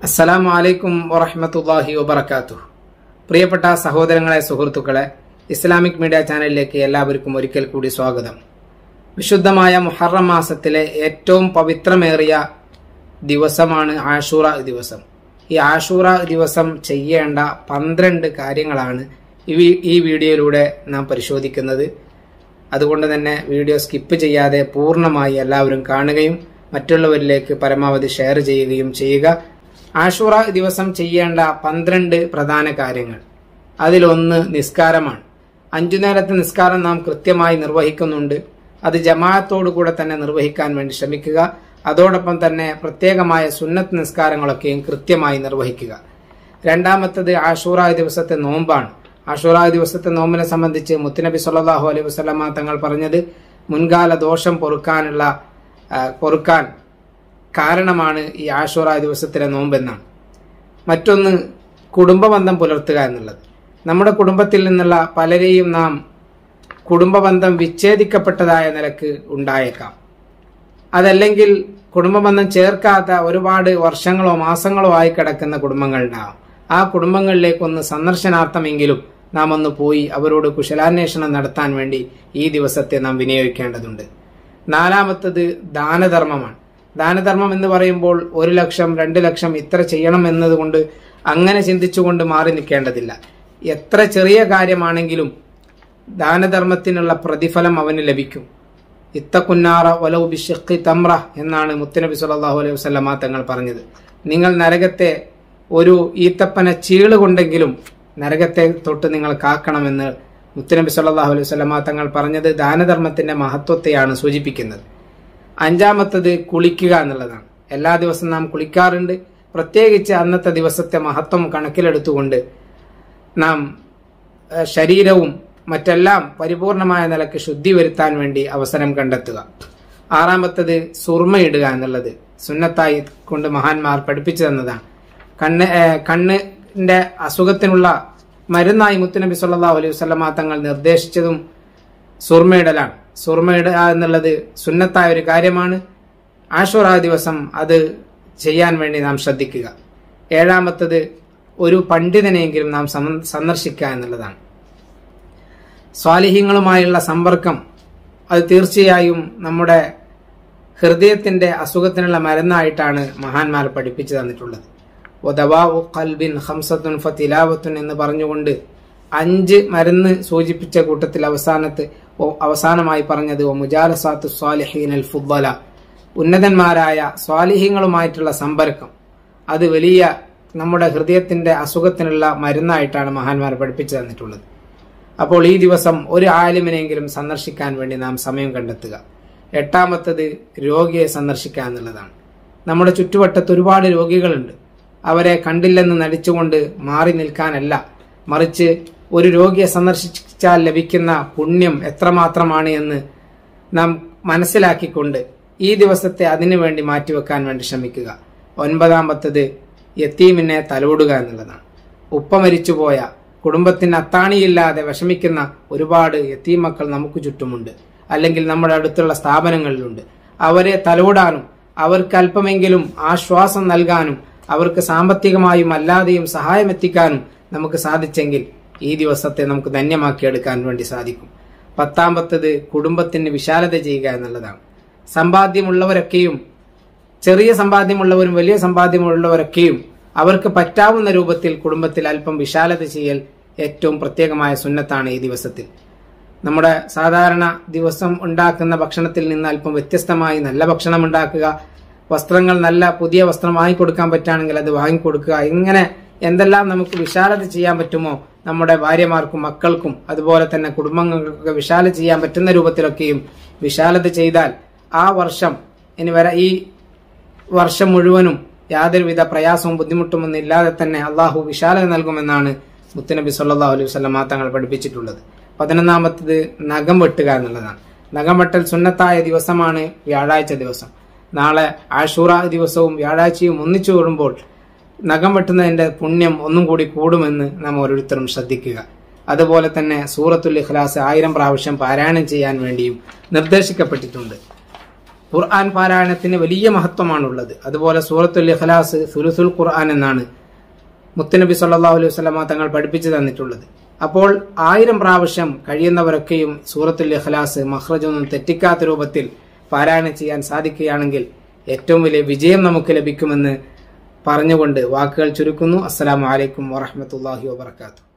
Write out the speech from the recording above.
അസ്സലാമു അലൈക്കും വറഹ്മത്തുള്ളാഹി വബറകാതുഹു പ്രിയപ്പെട്ട സഹോദരങ്ങളെ സുഹൃത്തുക്കളെ ഇസ്ലാമിക് മീഡിയ ചാനലിലേക്ക് എല്ലാവർക്കും ഒരിക്കൽ കൂടി സ്വാഗതം വിശുദ്ധമായ മുഹറം മാസത്തിലെ ഏറ്റവും പവിത്രമേറിയ ദിവസമാണ് ആഷൂറ ദിവസം ഈ ആഷൂറ ദിവസം ചെയ്യേണ്ട പന്ത്രണ്ട് കാര്യങ്ങളാണ് ഈ വി- ഈ വീഡിയോയിലൂടെ നാം പരിശോധിക്കുന്നത് അതുകൊണ്ട് തന്നെ വീഡിയോ സ്കിപ്പ് ചെയ്യാതെ പൂർണ്ണമായി എല്ലാവരും കാണുകയും മറ്റുള്ളവരിലേക്ക് പരമാവധി ഷെയർ ചെയ്യുകയും ചെയ്യുക ആഷൂറ ദിവസം ചെയ്യേണ്ട പന്ത്രണ്ട് പ്രധാന കാര്യങ്ങൾ അതിലൊന്ന് നിസ്കാരമാണ് അഞ്ചു നേരത്തെ നിസ്കാരം നാം കൃത്യമായി നിർവഹിക്കുന്നുണ്ട് അത് ജമാഅത്തോടു കൂടെ തന്നെ നിർവഹിക്കാൻ വേണ്ടി ശ്രമിക്കുക അതോടൊപ്പം തന്നെ പ്രത്യേകമായ സുന്നത്ത് നിസ്കാരങ്ങളൊക്കെയും കൃത്യമായി നിർവഹിക്കുക രണ്ടാമത്തത് ആഷൂറ ദിവസത്തെ നോമ്പാണ് ആഷൂറ ദിവസത്തെ നോമ്പിനെ സംബന്ധിച്ച് മുത്തുനബി സല്ലല്ലാഹു അലൈഹി വസല്ലമ തങ്ങൾ പറഞ്ഞത് മുൻകാല ദോഷം പൊറുക്കാനുള്ള ആ, പൊറുക്കാൻ കാരണമാണ് ഈ ആഷൂറ ദിവസത്തിലെ നോമ്പെന്നാണ് മറ്റൊന്ന് കുടുംബബന്ധം പുലർത്തുക എന്നുള്ളത് നമ്മുടെ കുടുംബത്തിൽ നിന്നുള്ള പലരെയും നാം കുടുംബബന്ധം വിച്ഛേദിക്കപ്പെട്ടതായ നിലക്ക് ഉണ്ടായേക്കാം അതല്ലെങ്കിൽ കുടുംബബന്ധം ചേർക്കാത്ത ഒരുപാട് വർഷങ്ങളോ മാസങ്ങളോ ആയി കിടക്കുന്ന കുടുംബങ്ങളുണ്ടാവും ആ കുടുംബങ്ങളിലേക്കൊന്ന് സന്ദർശനാർത്ഥമെങ്കിലും നാം ഒന്ന് പോയി അവരോട് കുശലാന്വേഷണം നടത്താൻ വേണ്ടി ഈ ദിവസത്തെ നാം വിനിയോഗിക്കേണ്ടതുണ്ട് നാലാമത്തത് ദാനധർമ്മമാണ് ദാനധർമ്മം എന്ന് പറയുമ്പോൾ ഒരു ലക്ഷം രണ്ട് ലക്ഷം ഇത്ര ചെയ്യണം എന്നതുകൊണ്ട് അങ്ങനെ ചിന്തിച്ചുകൊണ്ട് മാറി നിൽക്കേണ്ടതില്ല എത്ര ചെറിയ കാര്യമാണെങ്കിലും ദാനധർമ്മത്തിനുള്ള പ്രതിഫലം അവന് ലഭിക്കും ഇത്തക്കുന്നാറ വലൗ ബിഷഖി തമ്ര എന്നാണ് മുത്തനബി സല്ലല്ലാഹു അലൈഹി വസല്ലമ തങ്ങൾ പറഞ്ഞത് നിങ്ങൾ നരകത്തെ ഒരു ഈത്തപ്പന ചീള് കൊണ്ടെങ്കിലും നരകത്തെ തൊട്ട് നിങ്ങൾ കാക്കണമെന്ന് മുത്തനബി സല്ലല്ലാഹു അലൈഹി വസല്ലമ തങ്ങൾ പറഞ്ഞത് ദാനധർമ്മത്തിന്റെ മഹത്വത്തെയാണ് സൂചിപ്പിക്കുന്നത് അഞ്ചാമത്തത് കുളിക്കുക എന്നുള്ളതാണ് എല്ലാ ദിവസവും നാം കുളിക്കാറുണ്ട് പ്രത്യേകിച്ച് അന്നത്തെ ദിവസത്തെ മഹത്വം കണക്കിലെടുത്തുകൊണ്ട് നാം ഏഹ്, ശരീരവും മറ്റെല്ലാം പരിപൂർണമായ നിലക്ക് ശുദ്ധി വരുത്താൻ വേണ്ടി അവസരം കണ്ടെത്തുക ആറാമത്തത് സുർമയിടുക എന്നുള്ളത് സുന്നത്തായി കൊണ്ട് മഹാന്മാർ പഠിപ്പിച്ചു തന്നതാണ് കണ്ണ് ഏഹ്, കണ്ണിന്റെ അസുഖത്തിനുള്ള മരുന്നായി മുത്തുനബി സല്ലല്ലാഹു അലൈഹി വസല്ലമ തങ്ങൾ നിർദ്ദേശിച്ചതും സുർമയിടലാണ് സുർമയിടുക എന്നുള്ളത് സുന്നത്തായ ഒരു കാര്യമാണ് ആഷുറ ദിവസം അത് ചെയ്യാൻ വേണ്ടി നാം ശ്രദ്ധിക്കുക ഏഴാമത്തത് ഒരു പണ്ഡിതനെയെങ്കിലും നാം സമ- സന്ദർശിക്കുക എന്നുള്ളതാണ് സ്വാലിഹ്യങ്ങളുമായുള്ള സമ്പർക്കം അത് തീർച്ചയായും നമ്മുടെ ഹൃദയത്തിന്റെ അസുഖത്തിനുള്ള മരുന്നായിട്ടാണ് മഹാന്മാർ പഠിപ്പിച്ചു തന്നിട്ടുള്ളത് ഒദവാഉ ഖൽബിൻ ഹംസത്തുൻ ഫതിലാവത്തുൻ എന്ന് പറഞ്ഞുകൊണ്ട് അഞ്ച് മരുന്ന് സൂചിപ്പിച്ച കൂട്ടത്തിൽ അവസാനത്ത് ഓ- അവസാനമായി പറഞ്ഞത് ഒ മുജാലസാത്തു സ്വാലിഹീൻ അൽ ഫുദ്ദല ഉന്നതന്മാരായ സ്വാലിഹ്യങ്ങളുമായിട്ടുള്ള സമ്പർക്കം അത് വലിയ നമ്മുടെ ഹൃദയത്തിന്റെ അസുഖത്തിനുള്ള മരുന്നായിട്ടാണ് മഹാന്മാർ പഠിപ്പിച്ചു തന്നിട്ടുള്ളത് അപ്പോൾ ഈ ദിവസം ഒരു ആലിമിനെങ്കിലും സന്ദർശിക്കാൻ വേണ്ടി നാം സമയം കണ്ടെത്തുക എട്ടാമത്തത് രോഗിയെ സന്ദർശിക്കുക എന്നുള്ളതാണ് നമ്മുടെ ചുറ്റുവട്ടത്ത് ഒരുപാട് രോഗികളുണ്ട് അവരെ കണ്ടില്ലെന്ന് നടിച്ചുകൊണ്ട് മാറി നിൽക്കാനല്ല മറിച്ച് ഒരു രോഗിയെ സന്ദർശിച്ചാൽ ലഭിക്കുന്ന പുണ്യം എത്രമാത്രമാണ് എന്ന് നാം മനസ്സിലാക്കിക്കൊണ്ട് ഈ ദിവസത്തെ അതിനു വേണ്ടി മാറ്റിവെക്കാൻ വേണ്ടി ശ്രമിക്കുക ഒൻപതാമത്തത് യത്തീമിനെ തലോടുക എന്നുള്ളതാണ് ഉപ്പ മരിച്ചുപോയ കുടുംബത്തിന് അത്താണിയില്ലാതെ വിഷമിക്കുന്ന ഒരുപാട് യത്തീം മക്കൾ നമുക്ക് ചുറ്റുമുണ്ട് അല്ലെങ്കിൽ നമ്മുടെ അടുത്തുള്ള സ്ഥാപനങ്ങളിലുണ്ട് അവരെ തലോടാനും അവർക്ക് അല്പമെങ്കിലും ആശ്വാസം നൽകാനും അവർക്ക് സാമ്പത്തികമായും അല്ലാതെയും സഹായം എത്തിക്കാനും നമുക്ക് സാധിച്ചെങ്കിൽ ഈ ദിവസത്തെ നമുക്ക് ധന്യമാക്കിയെടുക്കാൻ വേണ്ടി സാധിക്കും പത്താമത്തത് കുടുംബത്തിന് വിശാലത ചെയ്യുക എന്നുള്ളതാണ് സമ്പാദ്യമുള്ളവരൊക്കെയും ചെറിയ സമ്പാദ്യമുള്ളവരും വലിയ സമ്പാദ്യമുള്ളവരൊക്കെയും അവർക്ക് പറ്റാവുന്ന രൂപത്തിൽ കുടുംബത്തിൽ അല്പം വിശാലത ചെയ്യൽ ഏറ്റവും പ്രത്യേകമായ സുന്നത്താണ് ഈ ദിവസത്തിൽ നമ്മുടെ സാധാരണ ദിവസം ഉണ്ടാക്കുന്ന ഭക്ഷണത്തിൽ നിന്ന് അല്പം വ്യത്യസ്തമായി നല്ല ഭക്ഷണം ഉണ്ടാക്കുക വസ്ത്രങ്ങൾ നല്ല പുതിയ വസ്ത്രം വാങ്ങിക്കൊടുക്കാൻ പറ്റുകയാണെങ്കിൽ അത് വാങ്ങിക്കൊടുക്കുക ഇങ്ങനെ എന്തെല്ലാം നമുക്ക് വിശാലത ചെയ്യാൻ പറ്റുമോ നമ്മുടെ ഭാര്യമാർക്കും മക്കൾക്കും അതുപോലെ തന്നെ കുടുംബങ്ങൾക്കൊക്കെ വിശാല ചെയ്യാൻ പറ്റുന്ന രൂപത്തിലൊക്കെയും വിശാലത ചെയ്താൽ ആ വർഷം ഇനി വരെ ഈ വർഷം മുഴുവനും യാതൊരുവിധ പ്രയാസവും ബുദ്ധിമുട്ടുമൊന്നും ഇല്ലാതെ തന്നെ അള്ളാഹു വിശാലത നൽകുമെന്നാണ് മുത്തുനബി സല്ലല്ലാഹു അലൈഹി വസല്ലമ തങ്ങൾ പഠിപ്പിച്ചിട്ടുള്ളത് പതിനൊന്നാമത്തത് നഖം വെട്ടുക എന്നുള്ളതാണ് നഖം വെട്ടൽ സുന്നത്തായ ദിവസമാണ് വ്യാഴാഴ്ച ദിവസം നാളെ ആഷൂറ ദിവസവും വ്യാഴാഴ്ചയും ഒന്നിച്ചു കൂടുമ്പോൾ നഖം വെട്ടുന്നതിന്റെ പുണ്യം ഒന്നും കൂടി കൂടുമെന്ന് നാം ഓരോരുത്തരും ശ്രദ്ധിക്കുക അതുപോലെ തന്നെ സൂറത്തുൽ ഇഖ്ലാസ് ആയിരം പ്രാവശ്യം പാരായണം ചെയ്യാൻ വേണ്ടിയും നിർദ്ദേശിക്കപ്പെട്ടിട്ടുണ്ട് ഖുർആൻ പാരായണത്തിന് വലിയ മഹത്വമാണുള്ളത് അതുപോലെ സൂറത്തുൽ ഇഖ്ലാസ് സുലുസുൽ ഖുർആൻ എന്നാണ് മുത്തുനബി സല്ലല്ലാഹു അലൈഹി വസല്ലമ തങ്ങൾ പഠിപ്പിച്ചു തന്നിട്ടുള്ളത് അപ്പോൾ ആയിരം പ്രാവശ്യം കഴിയുന്നവരൊക്കെയും സൂറത്തുൽ ഇഖ്ലാസ് മഹ്റജൊന്നും തെറ്റിക്കാത്ത രൂപത്തിൽ പാരായണം ചെയ്യാൻ സാധിക്കുകയാണെങ്കിൽ ഏറ്റവും വലിയ വിജയം നമുക്ക് ലഭിക്കുമെന്ന് പറഞ്ഞുകൊണ്ട് വാക്കുകൾ ചുരുക്കുന്നു അസ്സലാമു അലൈക്കും വറഹ്മത്തുള്ളാഹി വബർക്കാത്തു